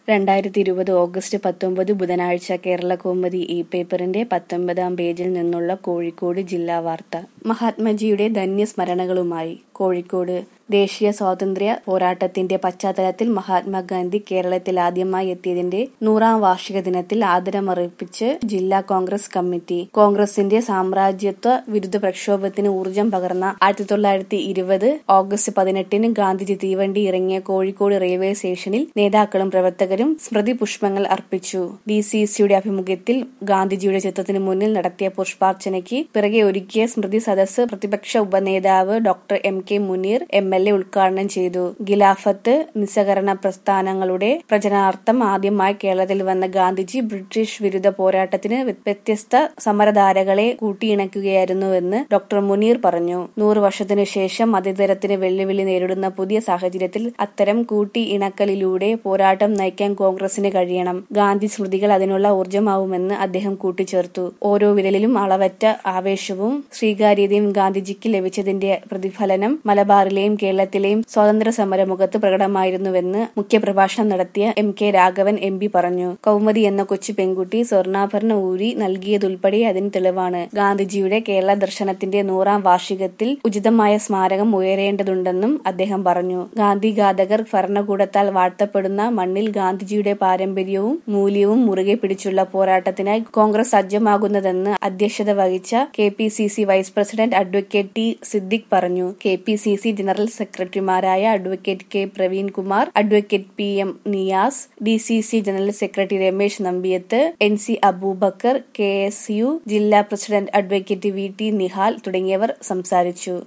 രണ്ടായിരത്തി ഇരുപത് ഓഗസ്റ്റ് പത്തൊമ്പത് ബുധനാഴ്ച കേരള കൗമുദി ഇ പേപ്പറിന്റെ പത്തൊമ്പതാം പേജിൽ നിന്നുള്ള കോഴിക്കോട് ജില്ലാ വാർത്ത മഹാത്മജിയുടെ ധന്യസ്മരണകളുമായി കോഴിക്കോട് ദേശീയ സ്വാതന്ത്ര്യ പോരാട്ടത്തിന്റെ പശ്ചാത്തലത്തിൽ മഹാത്മാഗാന്ധി കേരളത്തിൽ ആദ്യമായി എത്തിയതിന്റെ നൂറാം വാർഷിക ദിനത്തിൽ ആദരമർപ്പിച്ച് ജില്ലാ കോൺഗ്രസ് കമ്മിറ്റി കോൺഗ്രസിന്റെ സാമ്രാജ്യത്വ വിരുദ്ധ പ്രക്ഷോഭത്തിന് ഊർജം പകർന്ന ആയിരത്തി തൊള്ളായിരത്തി ഇരുപത് ഓഗസ്റ്റ് പതിനെട്ടിന് ഗാന്ധിജി തീവണ്ടി ഇറങ്ങിയ കോഴിക്കോട് റെയിൽവേ സ്റ്റേഷനിൽ നേതാക്കളും പ്രവർത്തകരും സ്മൃതി പുഷ്പങ്ങൾ അർപ്പിച്ചു ഡി സി സിയുടെ ആഭിമുഖ്യത്തിൽ ഗാന്ധിജിയുടെ ചിത്രത്തിന് മുന്നിൽ നടത്തിയ പുഷ്പാർച്ചനയ്ക്ക് പിറകെ ഒരുക്കിയ സ്മൃതി സദസ്സ് പ്രതിപക്ഷ ഉപനേതാവ് doctor M K Muneer M L A ഉദ്ഘാടനം ചെയ്തു ഗിലാഫത്ത് നിസ്സഹകരണ പ്രസ്ഥാനങ്ങളുടെ പ്രചരണാർത്ഥം ആദ്യമായി കേരളത്തിൽ വന്ന ഗാന്ധിജി ബ്രിട്ടീഷ് വിരുദ്ധ പോരാട്ടത്തിന് വ്യത്യസ്ത സമരധാരകളെ കൂട്ടിയിണക്കുകയായിരുന്നുവെന്ന് ഡോക്ടർ മുനീർ പറഞ്ഞു നൂറ് വർഷത്തിനു ശേഷം മതേതരത്തിന് വെല്ലുവിളി നേരിടുന്ന പുതിയ സാഹചര്യത്തിൽ അത്തരം കൂട്ടിയിണക്കലിലൂടെ പോരാട്ടം നയിക്കാൻ കോൺഗ്രസിന് കഴിയണം ഗാന്ധി സ്മൃതികൾ അതിനുള്ള ഊർജമാവുമെന്ന് അദ്ദേഹം കൂട്ടിച്ചേർത്തു ഓരോ വിരലിലും അളവറ്റ ആവേശവും സ്വീകാര്യതയും ഗാന്ധിജിക്ക് ലഭിച്ചതിന്റെ പ്രതിഫലനം മലബാറിലെയും കേരളത്തിലെയും സ്വാതന്ത്ര്യ സമരമുഖത്ത് പ്രകടമായിരുന്നുവെന്ന് മുഖ്യപ്രഭാഷണം നടത്തിയ M K Raghavan M P പറഞ്ഞു കൗമുദി എന്ന കൊച്ചു പെൺകുട്ടി സ്വർണ്ണാഭരണ ഊരി നൽകിയതുൾപ്പെടെ അതിന് തെളിവാണ് ഗാന്ധിജിയുടെ കേരള ദർശനത്തിന്റെ നൂറാം വാർഷികത്തിൽ ഉചിതമായ സ്മാരകം ഉയരേണ്ടതുണ്ടെന്നും അദ്ദേഹം പറഞ്ഞു ഗാന്ധി ഘാതകർ ഭരണകൂടത്താൽ വാഴ്ത്തപ്പെടുന്ന മണ്ണിൽ ഗാന്ധിജിയുടെ പാരമ്പര്യവും മൂല്യവും മുറുകെ പിടിച്ചുള്ള പോരാട്ടത്തിനായി കോൺഗ്രസ് സജ്ജമാകുന്നതെന്ന് അധ്യക്ഷത വഹിച്ച K P C C vice president advocate T Siddique പറഞ്ഞു K P C C general സെക്രട്ടറിമാരായ advocate K Praveen Kumar advocate P M Niyas D C C general secretary Ramesh Nambiyath N C Aboobacker K S U ജില്ലാ president advocate V T Nihal തുടങ്ങിയവർ സംസാരിച്ചു